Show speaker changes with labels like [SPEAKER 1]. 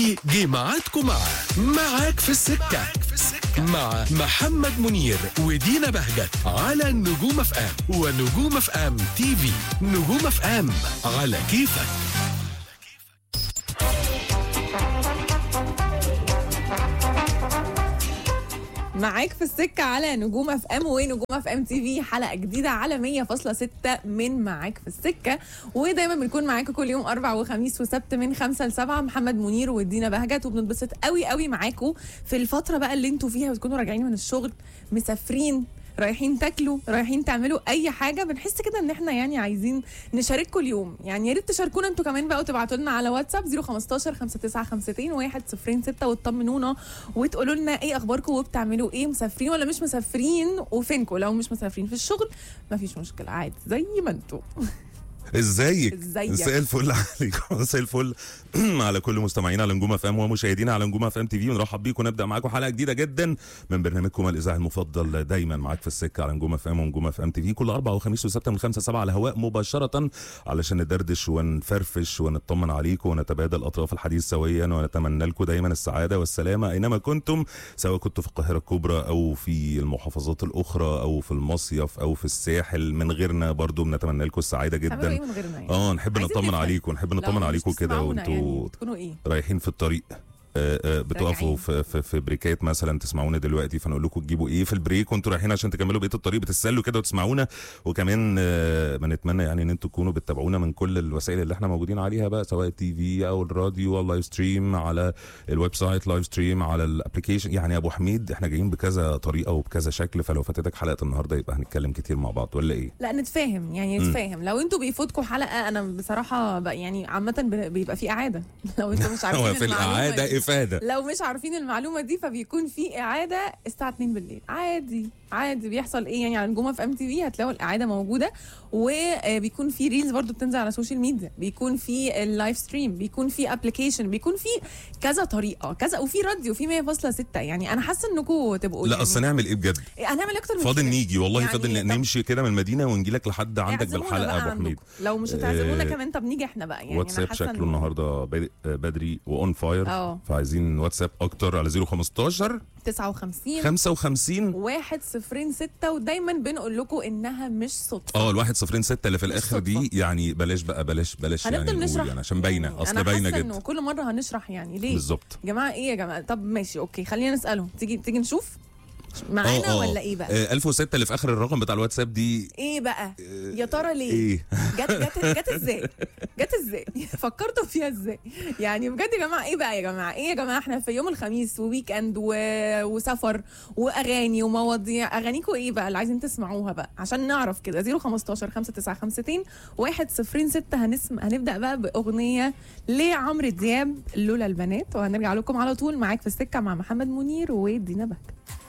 [SPEAKER 1] جه ميعادكم مع معاك في السكة مع محمد منير ودينا بهجت على نجوم اف ام ونجوم اف ام تي في نجوم اف ام على كيفك
[SPEAKER 2] معاك في السكة على نجوم اف ام ونجوم اف ام تي في حلقة جديدة على 100.6 من معاك في السكة ودايما بنكون معاكم كل يوم أربع وخميس وسبت من خمسة لسبعة محمد منير ودينا بهجت وبنتبسط قوي قوي معاكم في الفترة بقى اللي انتوا فيها بتكونوا راجعين من الشغل مسافرين رايحين تاكلوا رايحين تعملوا اي حاجه بنحس كده ان احنا يعني عايزين نشارككم اليوم يعني يا ريت تشاركونا انتوا كمان بقى وتبعتوا لنا على واتساب 015 5952 106 وتطمنونا وتقولوا لنا ايه اخباركم وبتعملوا ايه مسافرين ولا مش مسافرين وفينكم لو مش مسافرين في الشغل مفيش مشكله عادي زي ما انتوا
[SPEAKER 3] ازيك
[SPEAKER 2] ازيك؟
[SPEAKER 3] مساء الفل عليكم مساء الفل على كل مستمعينا على نجوم اف ام ومشاهدينا على نجوم اف ام تي في ونرحب بيكم ونبدا معاكم حلقه جديده جدا من برنامجكم الاذاعي المفضل دايما معاك في السكه على نجوم اف ام ونجوم اف ام تي في كل اربع وخميس وسبت من خمسة سبعة على الهواء مباشره علشان ندردش ونفرفش ونطمن عليكم ونتبادل اطراف الحديث سويا ونتمنى لكم دايما السعاده والسلامه اينما كنتم سواء كنتوا في القاهره الكبرى او في المحافظات الاخرى او في المصيف او في الساحل من غيرنا برضو بنتمنى لكم السعاده
[SPEAKER 2] تعملوا ايه
[SPEAKER 3] جدا
[SPEAKER 2] من غيرنا يعني
[SPEAKER 3] اه نحب
[SPEAKER 2] عايزين
[SPEAKER 3] نطمن
[SPEAKER 2] نفهم.
[SPEAKER 3] عليكم نحب
[SPEAKER 2] لو
[SPEAKER 3] نطمن
[SPEAKER 2] مش
[SPEAKER 3] عليكم كده
[SPEAKER 2] تسمعونا
[SPEAKER 3] وانتوا
[SPEAKER 2] يعني تكونوا ايه
[SPEAKER 3] رايحين في الطريق آه، آه، بتقفوا
[SPEAKER 2] راجعين.
[SPEAKER 3] في, في, في بريكات مثلا تسمعونا دلوقتي فنقول لكم تجيبوا ايه في البريك وانتوا رايحين عشان تكملوا بقيه الطريق بتتسلوا كده وتسمعونا وكمان آه، بنتمنى يعني ان انتوا تكونوا بتتابعونا من كل الوسائل اللي احنا موجودين عليها بقى سواء التي في او الراديو او اللايف ستريم على الويب سايت لايف ستريم على الابلكيشن يعني يا ابو حميد احنا جايين بكذا طريقه وبكذا شكل فلو فاتتك حلقه النهارده يبقى هنتكلم كتير مع بعض ولا ايه؟
[SPEAKER 2] لا نتفاهم يعني نتفاهم لو انتوا بيفوتكم حلقه انا بصراحه بقى يعني عامه ب- بيبقى في اعاده لو انتوا مش عارفين
[SPEAKER 3] هو في
[SPEAKER 2] المعلومة
[SPEAKER 3] الاعاده
[SPEAKER 2] دي.
[SPEAKER 3] افاده
[SPEAKER 2] لو مش عارفين المعلومه دي فبيكون في اعاده الساعه 2 بالليل عادي عادي بيحصل ايه يعني على نجومه في ام تي في هتلاقوا الاعاده موجوده وبيكون في ريلز برضو بتنزل على السوشيال ميديا بيكون في اللايف ستريم بيكون في ابلكيشن بيكون في كذا طريقه كذا وفي راديو في 100.6 يعني انا حاسه انكم تبقوا
[SPEAKER 3] لا
[SPEAKER 2] يعني
[SPEAKER 3] اصل نعمل ايه بجد؟
[SPEAKER 2] هنعمل اكتر من
[SPEAKER 3] فاضل
[SPEAKER 2] كده.
[SPEAKER 3] نيجي والله
[SPEAKER 2] يعني
[SPEAKER 3] فاضل
[SPEAKER 2] طب
[SPEAKER 3] نمشي كده من المدينه ونجي لك لحد عندك
[SPEAKER 2] اعزمونا
[SPEAKER 3] بالحلقه
[SPEAKER 2] بقى
[SPEAKER 3] يا ابو حميد
[SPEAKER 2] عندكم. لو مش هتعزمونا
[SPEAKER 3] آه،
[SPEAKER 2] كمان طب نيجي احنا بقى يعني
[SPEAKER 3] واتساب
[SPEAKER 2] أنا حاسة
[SPEAKER 3] شكله
[SPEAKER 2] إن-
[SPEAKER 3] النهارده بادئ- آه، بدري واون فاير
[SPEAKER 2] اه.
[SPEAKER 3] فعايزين واتساب اكتر على 015
[SPEAKER 2] 59
[SPEAKER 3] 55
[SPEAKER 2] واحد صفرين ستة ودايما بنقول لكم انها مش صدفة
[SPEAKER 3] اه الواحد صفرين ستة اللي في الاخر دي
[SPEAKER 2] صدفة.
[SPEAKER 3] يعني بلاش بقى بلاش بلاش يعني
[SPEAKER 2] هنفضل
[SPEAKER 3] نقول
[SPEAKER 2] نشرح
[SPEAKER 3] يعني عشان باينه
[SPEAKER 2] يعني
[SPEAKER 3] اصل
[SPEAKER 2] أنا
[SPEAKER 3] باينه
[SPEAKER 2] حاسة
[SPEAKER 3] جدا
[SPEAKER 2] انه كل مرة هنشرح يعني ليه
[SPEAKER 3] بالظبط
[SPEAKER 2] يا جماعة ايه يا جماعة طب ماشي اوكي خلينا نسأله تيجي تيجي نشوف معانا ولا ايه بقى
[SPEAKER 3] آه 1006 اللي في اخر الرقم بتاع الواتساب دي
[SPEAKER 2] ايه بقى يا ترى ليه
[SPEAKER 3] ايه
[SPEAKER 2] جت جت جت ازاي جت ازاي فكرتوا فيها ازاي يعني بجد يا جماعه ايه بقى يا جماعه ايه يا جماعه احنا في يوم الخميس وويك اند و... وسفر واغاني ومواضيع اغانيكم ايه بقى اللي عايزين تسمعوها بقى عشان نعرف كده 015 5952 106 هنسمع هنبدا بقى باغنيه لعمرو دياب لولا البنات وهنرجع لكم على طول معاك في السكه مع محمد منير ودينا بهجت